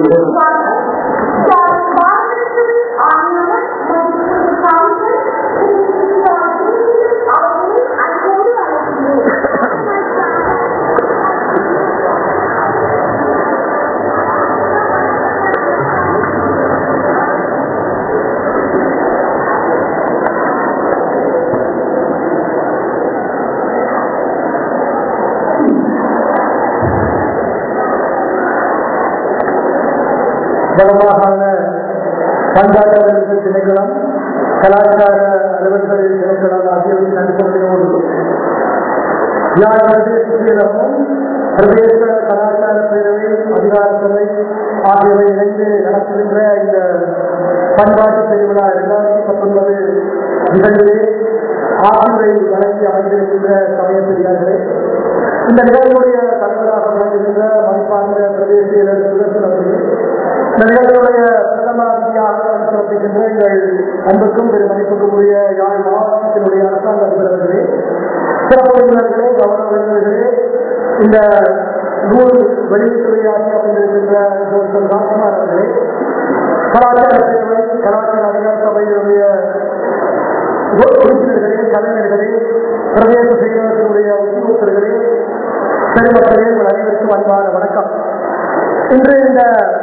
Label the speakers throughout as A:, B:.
A: வளமாகாண பண்பாட்டு அலுவலர்கள் திணைக்களம் கலாச்சார அலுவலர்கள் திணைக்களம் ஆகியவற்றின் அனுசரணையோடு யாழ் பிரதேச செயலகமும் பிரதேச கலாச்சார பேரவை அதிகார சபை ஆகியவை இணைந்து நடத்துகின்ற இந்த பண்பாட்டு திருவிழா இரண்டாயிரத்தி பத்தொன்பது நிகழ்விலே ஆசிரை வழங்கி அமைந்திருக்கின்ற சமய பெரியார்களே இந்த நிகழ்வுடைய தலைவராக விளங்குகின்ற மதிப்பார்ந்த பிரதேச செயலர் சுதர்சன் அவர்களே இந்த நிகழ்வுடைய பிரதம அதிதியாக சிறப்பிக்கின்ற எங்கள் அன்புக்கும் பெருமதிப்புக்கும் உரிய யாழ் மாவட்டத்தினுடைய அரசாங்க அதிபர்களே சிறப்பு விருந்தினர்களே கௌரவ விருந்தினர்களே இந்த நூல் வெளியீட்டுரையாற்றி அமைந்திருக்கின்ற டாக்டர் ராஜ்குமார் அவர்களே கலாச்சார சேவை கலாச்சார அதிகார சபையினுடைய உறுப்பினர்களே கலைஞர்களே பிரதேச செயலகத்தினுடைய உத்தியோகத்தர்களே பெருமக்களே உங்கள் அனைவருக்கும் அன்பான வணக்கம் இன்று இந்த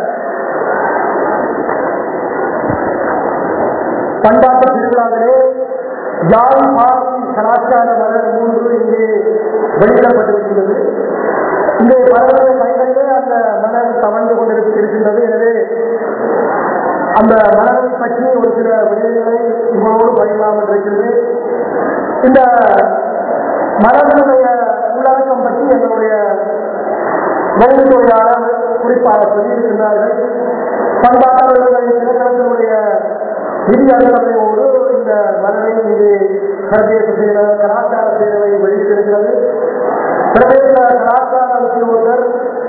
A: பண்பாட்டு திருவிழாவிலே யாழ் பாரதி கலாச்சார மலர் மூன்று இங்கே வெளியிடப்பட்டிருக்கின்றது இந்த மலருடைய கைகளிலே அந்த மலர் தவழ்ந்து கொண்டிருக்கின்றது எனவே அந்த மலரை பற்றி ஒரு சில விடயங்களை உங்களோடு பகிரலாம் இருக்கின்றது இந்த மலர்களுடைய உள்ளடக்கம் பற்றி எங்களுடைய வெளியுறவுயாளர் குறிப்பாக சொல்லியிருக்கின்றார்கள் பண்பாட்டாளர்களுடைய திரைக்களத்தினுடைய நிதி அலுவலகையோடு இந்த மலரை இது பிரதேச செயலர் கலாச்சார சேவை வெளியிட்டிருக்கிறது பிரதேச கலாச்சார உத்தியோகர்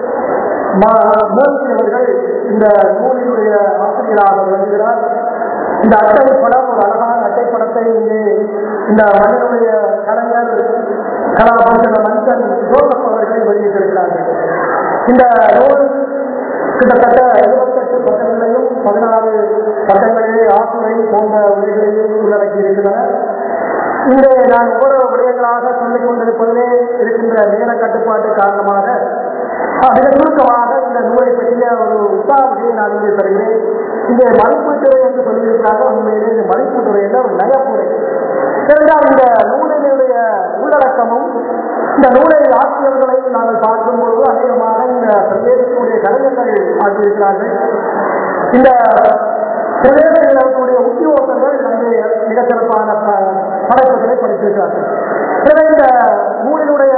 A: மூர்த்தி அவர்கள் இந்த நூலினுடைய ஆசிரியராக விளங்குகிறார் இந்த அட்டை படம் ஒரு அழகான அட்டைப்படத்தை இங்கே இந்த மனிதனுடைய கலைஞர் கலாபூஷண மன்சன் ஜோசப் அவர்கள் வெளியிட்டிருக்கிறார்கள் இந்த நூல் கிட்டத்தட்ட எழுபத்தெட்டு பட்டங்களையும் பதினாறு பட்டங்களிலே ஆசிரை போன்ற உரைகளையும் உள்ளடக்கி இருக்கின்றன இங்கே நான் ஒவ்வொரு விடயங்களாக சொல்லிக் கொண்டிருப்பதிலே இருக்கின்ற நேர கட்டுப்பாட்டு காரணமாக மிக சுருக்கமாக இந்த நூலை பற்றிய ஒரு உத்தாவதியை நான் இங்கே தருகிறேன் இங்கே மதிப்பீட்டுரை என்று சொல்லியிருக்கிறாங்க உண்மையிலே இந்த மதிப்பீட்டுரையில் ஒரு நயப்புரை இரண்டாம் இந்த நூலினுடைய உள்ளடக்கமும் இந்த நூலை ஆசிரியர்களை நாங்கள் பார்க்கும்போது அநேகமாக இந்த பிரதேசத்தினுடைய கலைஞர்கள் ஆக்கியிருக்கிறார்கள் இந்த பிரதேசத்தில் இருக்கக்கூடிய உத்தியோகர்கள் அங்கே மிக சிறப்பான படைப்புகளை படித்திருக்கிறார்கள் எனவே இந்த நூலினுடைய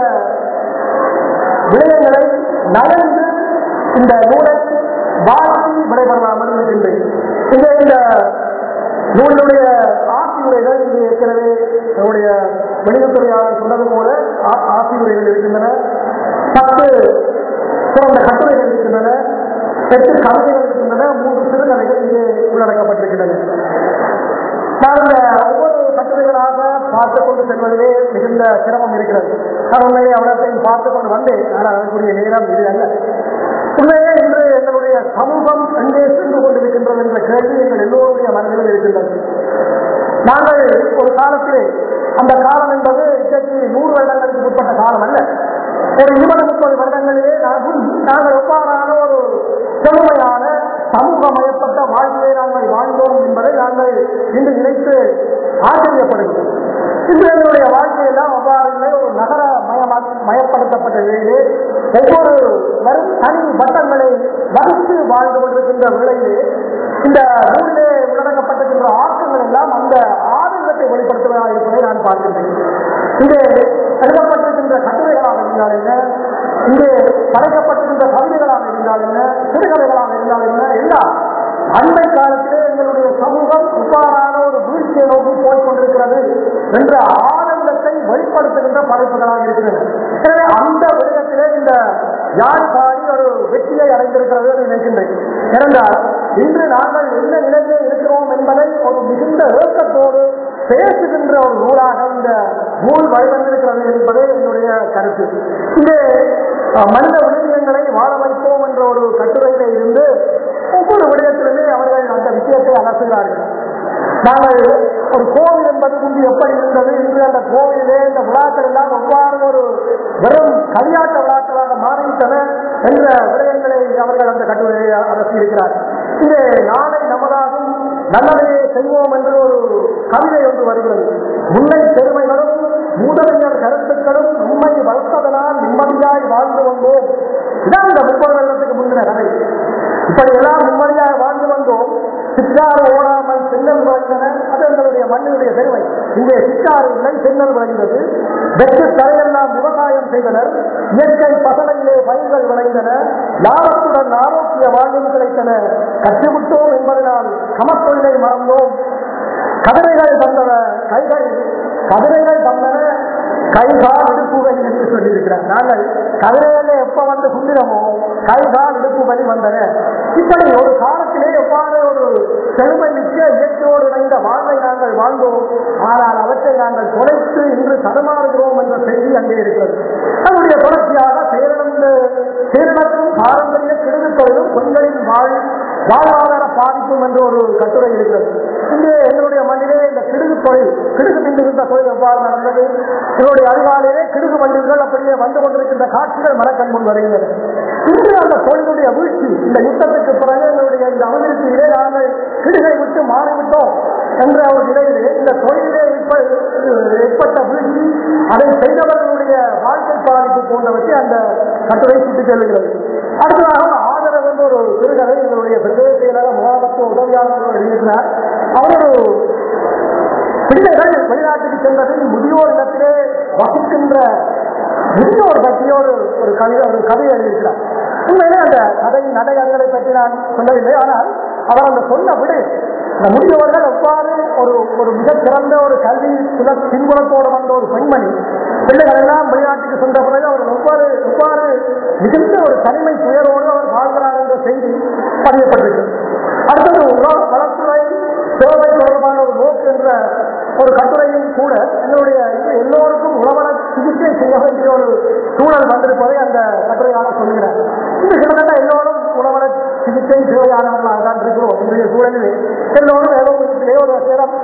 A: விடயங்களை நகர்ந்து இந்த நூலை வாழ்த்தி விடைபெறலாம் இருக்கின்றேன் இந்த இந்த நூலினுடைய ஆசியுரைகள் இங்கே ஏற்கனவே நம்முடைய வெளியுறவுத்துறையாளர் சொன்னது போல ஆசியுரைகள் இருக்கின்றன பத்து சிறந்த கட்டுரைகள் இருக்கின்றன எட்டு கவிதைகள் இருக்கின்றன மூன்று சிறுகதைகள் இங்கே உள்ளடக்கப்பட்டிருக்கின்றன நான் இந்த ஒவ்வொரு கட்டுரைகளாக பார்த்து கொண்டு செல்வதிலே மிகுந்த சிரமம் இருக்கிறது நான் உண்மையை அவலத்தையும் பார்த்து கொண்டு வந்தேன் ஆனால் அதற்குரிய நேரம் இது அல்ல உண்மையே இன்று எங்களுடைய சமூகம் எங்கே சென்று கொண்டிருக்கின்றது என்ற கேள்வி எங்கள் எல்லோருடைய மனதிலும் இருக்கின்றது நாங்கள் ஒரு காலத்திலே அந்த காலம் என்பது இன்றைக்கு நூறு வருடங்களுக்கு உட்பட்ட காலம் அல்ல ஒரு இருபது முப்பது வருடங்களிலே நாங்கள் நாங்கள் எவ்வாறான ஒரு செழுமையான சமூகமயப்பட்ட வாழ்க்கையை நாங்கள் வாழ்ந்தோம் என்பதை நாங்கள் இன்று நினைத்து ஆச்சரியப்படுகிறோம் இன்று எங்களுடைய வாழ்க்கையெல்லாம் அவ்வாறு இல்லை ஒரு நகர மயமா மயப்படுத்தப்பட்ட வேலையிலே ஒவ்வொரு வரும் தனி வட்டங்களை வகுத்து வாழ்ந்து கொண்டிருக்கின்ற வேளையிலே இந்த நூலிலே உள்ளடக்கப்பட்டிருக்கின்ற ஆக்கங்கள் எல்லாம் அந்த ஆதங்கத்தை வெளிப்படுத்துவதாக இருப்பதை நான் பார்க்கின்றேன் இங்கே எழுதப்பட்டிருக்கின்ற கட்டுரைகளாக இருந்தால் என்ன இங்கே படைக்கப்பட்டிருக்கின்ற கவிதைகளாக இருந்தால் என்ன சிறுகதைகளாக இருந்தால் என்ன எல்லாம் அண்மை காலத்திலே எங்களுடைய சமூகம் இவ்வாறான ஒரு வீழ்ச்சியை நோக்கி போய் கொண்டிருக்கிறது என்ற ஆனந்தத்தை வெளிப்படுத்துகின்ற படைப்புகளாக இருக்கிறது எனவே அந்த விடயத்திலே இந்த யாழ் பாடி ஒரு வெற்றியை அடைந்திருக்கிறது என்று நினைக்கின்றேன் ஏனென்றால் இன்று நாங்கள் என்ன நிலையிலே இருக்கிறோம் என்பதை ஒரு மிகுந்த ஏக்கத்தோடு பேசுகின்ற ஒரு நூலாக இந்த நூல் வழிவந்திருக்கிறது என்பதே என்னுடைய கருத்து இங்கே மனித விலங்கினங்களை வாழ வைப்போம் என்ற ஒரு கட்டுரையில இருந்து அலசுகிறார்கள் நாங்கள் ஒரு கோவில் என்பது முன்பு எப்படி இருந்தது இன்று அந்த கோவிலே இந்த விழாக்கள் எல்லாம் எவ்வாறு ஒரு வெறும் களியாட்ட விழாக்களாக மாறிவிட்டன என்ற விடயங்களை அவர்கள் அந்த கட்டுரையை அரசியிருக்கிறார் இது நாளை நமதாகும் நல்லதையே செய்வோம் என்று ஒரு கவிதை ஒன்று வருகிறது முன்னை பெருமைகளும் மூதறிஞர் கருத்துக்களும் உண்மை வளர்த்ததனால் நிம்மதியாய் வாழ்ந்து வந்தோம் இதான் இந்த முப்பது வருடத்துக்கு முந்தின கதை இப்படி எல்லாம் நிம்மதியாக வாழ்ந்து வந்தோம் சிற்றாறு ஓடாமல் சென்னல் விளைந்தன அது எங்களுடைய மண்ணினுடைய பெருமை இங்கே சிற்றாறு இல்லை சென்னல் விளைந்தது வெற்று கரையெல்லாம் விவசாயம் செய்தனர் இயற்கை பசலையிலே பயிர்கள் விளைந்தன லாபத்துடன் ஆரோக்கிய வாழ்வும் கிடைத்தன கற்றுவிட்டோம் என்பதனால் கமத்தொழிலை மறந்தோம் கதிரைகள் தந்தன கைகள் கதிரைகள் தந்தன கைகால் இடுப்பு வலி என்று சொல்லியிருக்கிறார் நாங்கள் கதிரையில எப்ப வந்து குந்திரமோ கைகால் இடுப்பு வலி வந்தன இப்படி ஒரு காலத்திலே எவ்வாறு ஒரு செழுமை மிக்க இயற்கையோடு இணைந்த வாழ்வை நாங்கள் வாழ்ந்தோம் ஆனால் அவற்றை நாங்கள் தொலைத்து இன்று தடுமாறுகிறோம் என்ற செய்தி அங்கே இருக்கிறது அதனுடைய தொடர்ச்சியாக செயலிழந்து செயலிழக்கும் பாரம்பரிய கிடுகு தொழிலும் பெண்களின் வாழ் வாழ்வாதார பாதிக்கும் என்று ஒரு கட்டுரை இருக்கிறது இங்கே எங்களுடைய மண்ணிலே இந்த கிடுகு தொழில் கிடுகு திண்டுகின்ற தொழில் எவ்வாறு நடந்தது எங்களுடைய அறிவாலையிலே கிடுகு வண்டிகள் அப்படியே வந்து கொண்டிருக்கின்ற காட்சிகள் மனக்கண் முன் வருகின்றன இன்று அந்த தொழிலுடைய வீழ்ச்சி இந்த யுத்தத்துக்கு பிறகு எங்களுடைய இந்த அமர்விலே நாங்கள் கிடுகை விட்டு மாறிவிட்டோம் என்ற ஒரு நிலையிலே இந்த தொழிலே ஏற்ப- ஏற்பட்ட வீழ்ச்சி அதை செய்தவர்களுடைய வாழ்க்கை பாதிப்பு போன்றவற்றை அந்த கட்டுரை சுட்டிச் செல்லுகிறது அடுத்ததாக ஆதரவு என்ற ஒரு சிறுகதை எங்களுடைய பிரதேச செயலாளர் முகாமத்துவ உதவியாளர் எழுதியிருக்கிறார் அவர் ஒரு பிள்ளைகள் வெளிநாட்டுக்கு சென்றதில் முதியோர் இடத்திலே வசிக்கின்ற முதியோர் பற்றிய ஒரு ஒரு கவிதை ஒரு கதை எழுதியிருக்கிறார் உண்மையிலே அந்த கதை நடை அதுகளை பற்றி நான் சொல்லவில்லை ஆனால் அவர் அந்த சொன்ன விடு இந்த முதியோர்கள் எவ்வாறு ஒரு ஒரு மிகச் சிறந்த ஒரு கல்வி சில பின்புலத்தோடு வந்த ஒரு பெண்மணி பிள்ளைகள் எல்லாம் வெளிநாட்டுக்கு சென்ற பிறகு அவர் எவ்வாறு எவ்வாறு மிகுந்த ஒரு தனிமை துயரோடு அவர் வாழ்கிறார் என்ற செய்தி பதியப்பட்டிருக்கு அடுத்தது உலக வளத்துறை சேவை தொடர்பான ஒரு நோக்கு என்ற ஒரு கட்டுரையும் கூட எங்களுடைய இது எல்லோருக்கும் உழவன சிகிச்சை செய்ய வேண்டிய ஒரு சூழல் வந்திருப்பதை அந்த கட்டுரையாளர் சொல்கிறார் இது கிட்டத்தட்ட எல்லோரும் உழவன சிகிச்சை தேவையானவர்களாக தான் இருக்கிறோம் இன்றைய சூழலில் எல்லோரும் ஏதோ விதத்திலே ஒரு சேரம்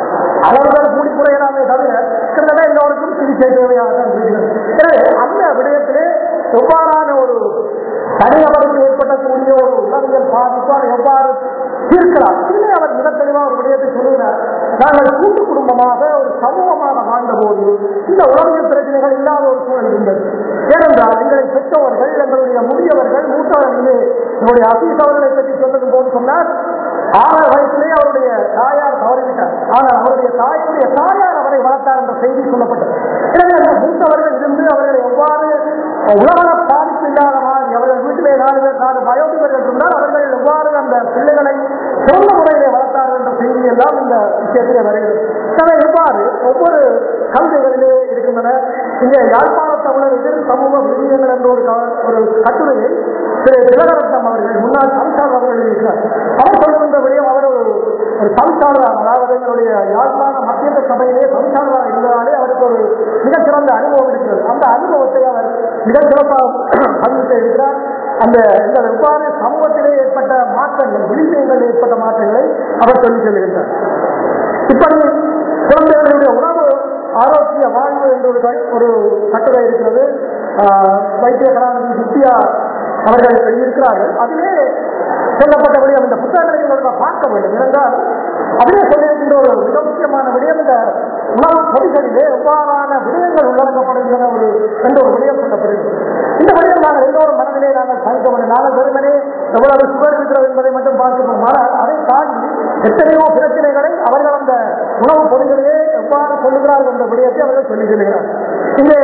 A: அளவுகள் கூடி குறையலாமே தவிர கிட்டத்தட்ட எல்லோருக்கும் சிகிச்சை தேவையாக தான் இருக்கிறது எனவே அந்த விடயத்திலே எவ்வாறான ஒரு தனிநபருக்கு ஏற்படக்கூடிய ஒரு உளவியல் பாதிப்பு அதை எவ்வாறு தீர்க்கலாம் இதிலே அவர் மிக தெளிவாக ஒரு விடயத்தை சொல்லுகிறார் நாங்கள் கூட்டு குடும்பமாக ஒரு சமூகமாக வாழ்ந்த போது இந்த உளவியல் பிரச்சனைகள் இல்லாத ஒரு சூழல் இருந்தது ஏனென்றால் எங்களை பெற்றவர்கள் எங்களுடைய முதியவர்கள் மூத்தவர்களிலே என்னுடைய அசீஸ் அவர்களை பற்றி சொல்லும் போது சொன்னார் ஆறு வயசிலே அவருடைய தாயார் தவறிவிட்டார் ஆனால் அவருடைய தாயுடைய தாயார் அவரை வளர்த்தார் என்ற செய்தி சொல்லப்பட்டது எனவே அந்த மூத்தவர்கள் இருந்து அவர்களை எவ்வாறு உலக பாதிப்பு இல்லாத மாதிரி அவர்கள் வீட்டிலே நாலு பேர் நாலு வயோதிபர்கள் இருந்தால் அவர்கள் எவ்வாறு அந்த பிள்ளைகளை சொந்த முறையிலே வளர்த்தார்கள் என்ற செய்தி எல்லாம் இந்த விஷயத்திலே வருகிறது எனவே எவ்வாறு ஒவ்வொரு கவிதைகளிலே இருக்கின்றன இங்கே யாழ்ப்பாண தமிழர் எதிர் சமூக விதியங்கள் என்ற ஒரு க- ஒரு கட்டுரையை திரு திலகரத்னம் அவர்கள் முன்னாள் சம்சார் அவர்கள் இருக்கிறார் அவர் சொல்லுகின்ற விடயம் அவர் ஒரு ஒரு சம்சாரர் அதாவது எங்களுடைய யாழ்ப்பாண மத்திய சபையிலே சம்சாரராக இருந்ததாலே அவருக்கு ஒரு மிகச்சிறந்த அனுபவம் இருக்கிறது அந்த அனுபவத்தை அவர் மிகச் சிறப்பாக பதிவு செய்திருக்கிறார் அந்த இந்த எவ்வாறு சமூகத்திலே ஏற்பட்ட மாற்றங்கள் விழிப்புகள் ஏற்பட்ட மாற்றங்களை அவர் சொல்லி செல்கின்றார் இப்படி குழந்தைகளுடைய உணவு ஆரோக்கிய வாழ்வு என்ற ஒரு க- ஒரு கட்டுரை இருக்கிறது ஆஹ் வைத்திய கலாநிதி வித்யா அவர்கள் எழுதியிருக்கிறார்கள் அதிலே சொல்லப்பட்ட விடயம் இந்த புத்தகங்களை நீங்கள் பார்க்க வேண்டும் ஏனென்றால் அதிலே சொல்லியிருக்கின்ற ஒரு மிக முக்கியமான விடயம் இந்த உணவு பொதிகளிலே எவ்வாறான விடயங்கள் உள்ளடக்கப்படுகின்றன ஒரு என்ற ஒரு விடயம் சொல்லப்படுகிறது இந்த விடயம் நாங்கள் எல்லோரும் மனதிலே நாங்கள் பயக்க வேண்டும் நாங்கள் வெறுமனே எவ்வளவு சுகர் இருக்கிறது என்பதை மட்டும் பார்க்கிறோம் ஆனால் அதை தாண்டி எத்தனையோ பிரச்சனைகளை அவர்கள் அந்த உணவு பொதிகளிலே எவ்வாறு சொல்லுகிறார்கள் என்ற விடயத்தை அவர்கள் சொல்லி செல்கிறார் இங்கே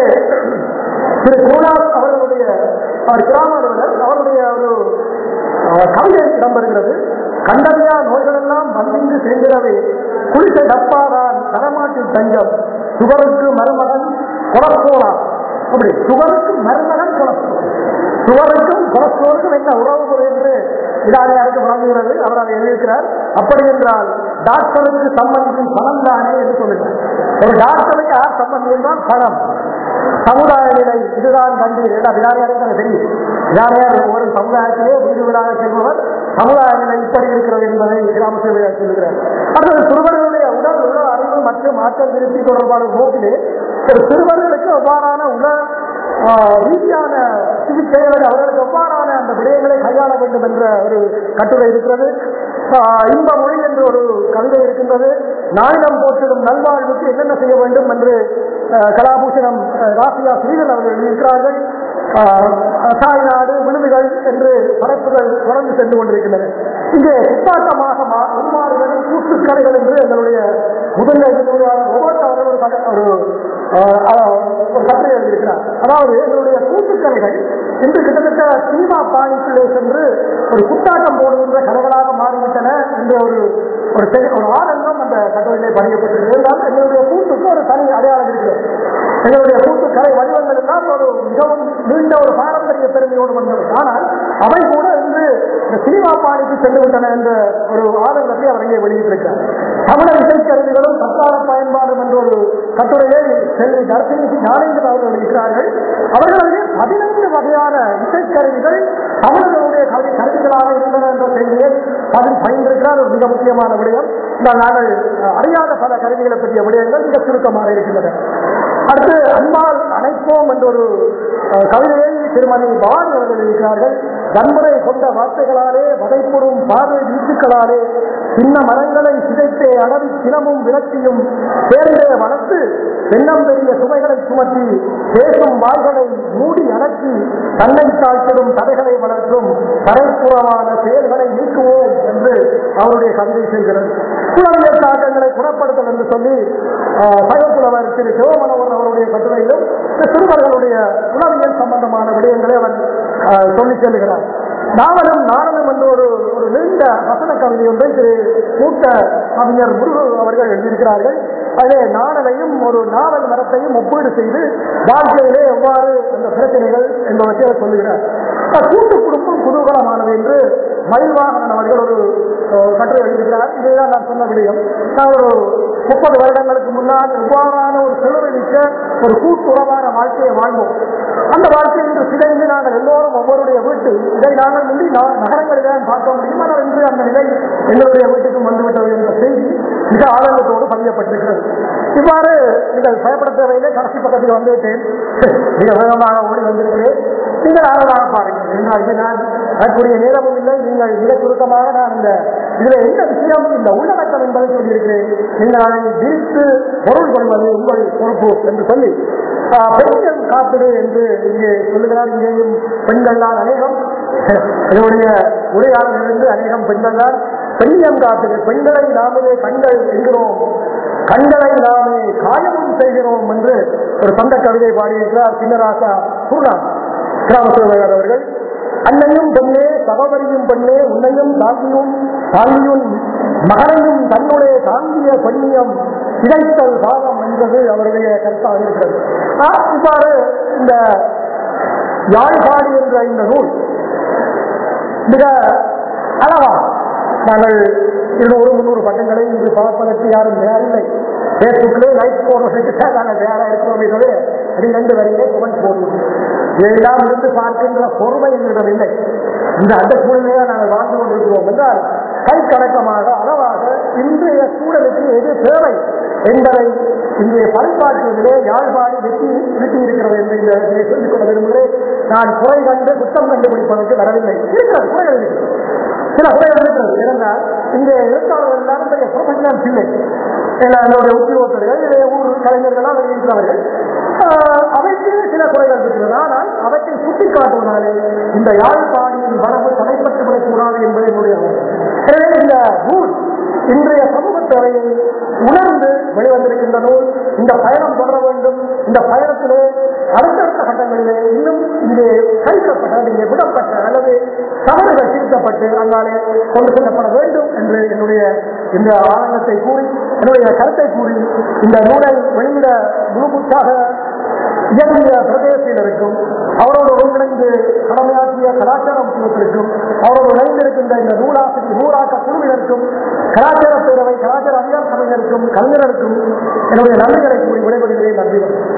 A: திரு குருநாத் அவர்களுடைய அவர் கிராம அலுவலர் அவருடைய ஒரு அஹ், கவிதை இடம்பெறுகிறது கண்டறியா நோய்களெல்லாம் வந்திங்கு சேர்ந்திடவே குளித்த டப்பாதான் தரமாட்டில் தஞ்சம் சுகருக்கு மருமகன் கொலஸ்ட்ரோலா அப்படி சுகருக்கு மருமகன் கொலஸ்ட்ரோல் சுகருக்கும் கொலஸ்ட்ரோலுக்கும் என்ன உறவு முறை என்று இதாரியாருக்கு வழங்குகிறது அவர் அதை எழுதியிருக்கிறார் அப்படி என்றால் டாக்டருக்கு சம்பந்திக்கும் பணம் தானே என்று சொல்லுகிறார் ஒரு டாக்டருக்கு யார் சம்பந்தம் என்றால் பணம் சமுதாய நிலை இதுதான் கண்டீர் எல்லாம் விநாயகருக்கு எனக்கு தெரியும் விநாயகர் ஒரு சமுதாயத்திலே வீடு வீடாக செல்பவர் சமுதாய நிலை நிலை இப்படி இருக்கிறது என்பதை கிராம சேவையார் சொல்லுகிறார் அடுத்தது சிறுவர்களுடைய உடல் உள்ள அறிவு மற்றும் ஆற்றல் திருப்தி தொடர்பான நோக்கிலே ஒரு சிறுவர்களுக்கு அவ்வாறான உல ஆஹ், ரீதியான சிகிச்சைகளை அவர்களுக்கு எவ்வாறான அந்த விடயங்களை கையாள வேண்டும் என்ற ஒரு கட்டுரை இருக்கிறது ஆஹ், இன்ப மொழி என்று ஒரு கவிதை இருக்கின்றது நாளிடம் போற்றிடும் நல்வாழ்வுக்கு என்னென்ன செய்ய வேண்டும் என்று ஆஹ், கலாபூஷணம் ஆஹ், ராசியா ஸ்ரீதன் அவர்கள் எழுதியிருக்கிறார்கள் தாய் நாடு விழுதுகள் என்று படைப்புகள் தொடர்ந்து சென்று கொண்டிருக்கின்றன இங்கே சித்தாட்டமாக மா- உருமாறுதல் கூட்டுக்கலைகள் என்று எங்களுடைய முதல்ல ஒவ்வொரு அவர்கள் ஒரு கட- ஒரு ஆஹ், ஆஹ், ஒரு கட்டுரை எழுதியிருக்கிறார் அதாவது எங்களுடைய கூட்டுக்கலைகள் இன்று கிட்டத்தட்ட சினிமா பாணிக்குள்ளே சென்று ஒரு குத்தாட்டம் போடுகின்ற கலைகளாக மாறிவிட்டன என்ற ஒரு ஒரு செ- ஒரு ஆனந்தம் அந்த கட்டுரையிலே பதியப்பட்டிருக்கிறது இருந்தாலும் எங்களுடைய கூட்டுக்கு ஒரு தனி அடையாளம் இருக்கிறது எங்களுடைய கூட்டு கலை வடிவங்கள் எல்லாம் ஒரு மிகவும் நீண்ட ஒரு பாரம்பரிய பெருமையோடு வந்தவை ஆனால் அவை கூட இன்று இந்த சினிமா பாணிக்கு சென்று விட்டன என்ற ஒரு ஆதங்கத்தை அவர் இங்கே வெளியிட்டிருக்கிறார் தமிழர் இசைக்கருவிகளும் சத்தார பயன்பாடும் என்ற ஒரு கட்டுரையை செல்வி தர்சினி ஞானேந்திரன் அவர்கள் எழுதியிருக்கிறார்கள் அவர்களுடைய பதினைந்து வகையான இசைக்கருவிகள் தமிழர்களுடைய கல்வி கருவிகளாக இருந்தன என்ற செய்தியை அதில் பயந்திருக்கிறார் ஒரு மிக முக்கியமான விடயம் இந்த நாங்கள் அஹ், அறியாத பல கருவிகளை பற்றிய விடயங்கள் மிக சுருக்கமாக இருக்கின்றன அடுத்து அன்பால் அணைப்போம் என்ற ஒரு அஹ், கவிதையை திருமதி பாரதி அவர்கள் இருக்கிறார்கள் வன்முறை கொண்ட வார்த்தைகளாலே வதைப்படும் பார்வை வீச்சுக்களாலே சின்ன மரங்களை சிதைத்தே அளவி சினமும் விரக்தியும் சேர்ந்தே வளர்த்து எண்ணம் பெரிய சுமைகளை சுமத்தி பேசும் வாய்களை மூடி அடக்கி தன்னை தாழ்த்திடும் தடைகளை வளர்க்கும் தரைப்புறமான செயல்களை நீக்குவோம் என்று அவருடைய கவிதை செய்கிறது புலவியல் தாக்கங்களை குணப்படுத்தல் என்று சொல்லி ஆஹ், சகப்புலவர் திரு சிவமனோகர் அவருடைய கட்டுரையிலும் இந்த சிறுவர்களுடைய உளவியல் சம்பந்தமான விடயங்களை அவர் ஆஹ், சொல்லி செல்கிறார் நாவலும் நாடகம் என்ற ஒரு ஒரு நீண்ட வசன கவிதை ஒன்றை திரு மூத்த கவிஞர் முருகு அவர்கள் எழுதியிருக்கிறார்கள் அதிலே நாடலையும் ஒரு நாவல் மரத்தையும் ஒப்பீடு செய்து வாழ்க்கையிலே எவ்வாறு அந்த பிரச்சனைகள் என்பவற்றை அவர் சொல்லுகிறார் அஹ் கூட்டு குடும்பம் குதூகலமானது என்று மயில்வாகனன் அவர்கள் ஒரு அஹ், கட்டுரை எழுதுகிறார் இதுதான் நான் சொன்ன விடயம் நான் ஒரு முப்பது வருடங்களுக்கு முன்னால் இவ்வாறான ஒரு செலவழிக்க ஒரு கூட்டுறவான வாழ்க்கையை வாழ்ந்தோம் அந்த வாழ்க்கை இன்று சிதைந்து நாங்கள் எல்லோரும் ஒவ்வொருடைய வீட்டு இதை நாங்கள் முந்தி நா- நகரங்களில் தான் பார்க்க முடியும் ஆனால் இன்று அந்த நிலை எங்களுடைய வீட்டுக்கும் வந்துவிட்டது என்ற செய்தி மிக ஆதங்கத்தோடு பதியப்பட்டிருக்கிறது இவ்வாறு நீங்கள் பயப்பட தேவையில்லை கடைசி பக்கத்தில் வந்துவிட்டேன் மிக வேகமாக ஓடி வந்திருக்கிறேன் நீங்கள் ஆழமாக பாருங்கள் என்றால் இது நான் அதற்குரிய நேரமும் இல்லை நீங்கள் மிக சுருக்கமாக நான் இந்த இதுல என்ன விஷயம் இந்த உள்ளடக்கம் என்பதை சொல்லியிருக்கிறேன் நீங்கள் அதை விரித்து பொருள் கொள்வது உங்கள் பொறுப்பு என்று சொல்லி ஆஹ், பெண்கள் காப்பீடு என்று இங்கே சொல்லுகிறார் இங்கேயும் பெண்கள் தான் அநேகம் என்னுடைய உரையாளர்களிருந்து அநேகம் பெண்கள் தான் பெண்ணியம் காப்பீடு பெண்களை நாமே கண்கள் என்கிறோம் கண்களை நாமே காயமும் செய்கிறோம் என்று ஒரு சொந்த கவிதை பாடியிருக்கிறார் சின்னராசா பூர்ணா கிராமத்துறையாளர் அவர்கள் அன்னையும் பெண்ணே சகோதரியும் பெண்ணே உன்னையும் தாங்கியும் தாங்கியும் மகனையும் தன்னுடைய தாங்கிய பெண்ணியம் இடைத்தல் பாவம் என்பது அவருடைய கருத்தாக இருக்கிறது ஆ, இவ்வாறு இந்த யாழ்பாடி என்ற இந்த நூல் மிக அளவா நாங்கள் இருநூறு முந்நூறு பட்டங்களை இன்று பார்ப்பதற்கு யாரும் தயாரில்லை பேஸ்புக்கிலே லைக் போடுவதற்கு தான் நாங்கள் தயாராக இருக்கிறோமே தவிர அது ரெண்டு வரையிலே கமெண்ட் போடுவோம் இதையெல்லாம் இருந்து பார்க்கின்ற பொறுமை எங்களிடம் இல்லை இந்த அந்த சூழ்நிலையை நாங்கள் வாழ்ந்து கொண்டிருக்கிறோம் என்றால் கைக்கடக்கமாக அளவாக இன்றைய சூழலுக்கு எது தேவை என்பதை இன்றைய பண்பாட்டிலே யாழ்ப்பாடி வெற்றி வெற்றி இருக்கிறது என்று இந்த இதை சொல்லிக் கொள்ள விரும்புகிறேன் நான் குறை கண்டு குற்றம் கண்டுபிடிப்பதற்கு வரவில்லை இருக்கிறது குறைகள் இருக்கிறது சில குறைகள் இருக்கிறது ஏனென்றால் இந்த எழுத்தாளர்கள் எல்லாரும் பெரிய ப்ரொஃபஷனல்ஸ் இல்லை என்னுடைய உத்தியோகத்தர்கள் இல்லை ஊர் கலைஞர்களாக இருக்கிறவர்கள் ஆஹ், அவைக்கு சில குறைகள் இருக்கிறது ஆனால் அவற்றை சுட்டிக்காட்டுவதாலே இந்த யாழ்ப்பாடியின் வரவு தடைப்பட்டு விடக்கூடாது என்பது என்னுடைய ஆசை. எனவே இந்த நூல் இன்றைய சமூக தேவையை உணர்ந்து வெளிவந்திருக்கின்ற நூல் இந்த பயணம் தொடர வேண்டும் இந்த பயணத்திலே அடுத்தடுத்த கட்டங்களிலே இன்னும் இங்கே கைவிடப்பட்ட இங்கே விடப்பட்ட அல்லது தவறுகள் திருத்தப்பட்டு அங்காலே கொண்டு செல்லப்பட வேண்டும் என்று என்னுடைய இந்த ஆனந்தத்தை கூறி என்னுடைய கருத்தை கூறி இந்த நூலை வெளியிட முழுமுற்றாக இயங்கிய பிரதேசத்தினருக்கும் அவரோடு ஒருங்கிணைந்து கடமையாற்றிய கலாச்சார முக்கியத்திற்கும் அவரோடு இணைந்திருக்கின்ற இந்த நூலாசிரியர் நூலாக்க குழுவினருக்கும் கலாச்சார பேரவை கலாச்சார அதிகார சபையினருக்கும் கலைஞர்களுக்கும் என்னுடைய நன்றிகளை கூறி விடைபெறுகிறேன் நன்றி வணக்கம்.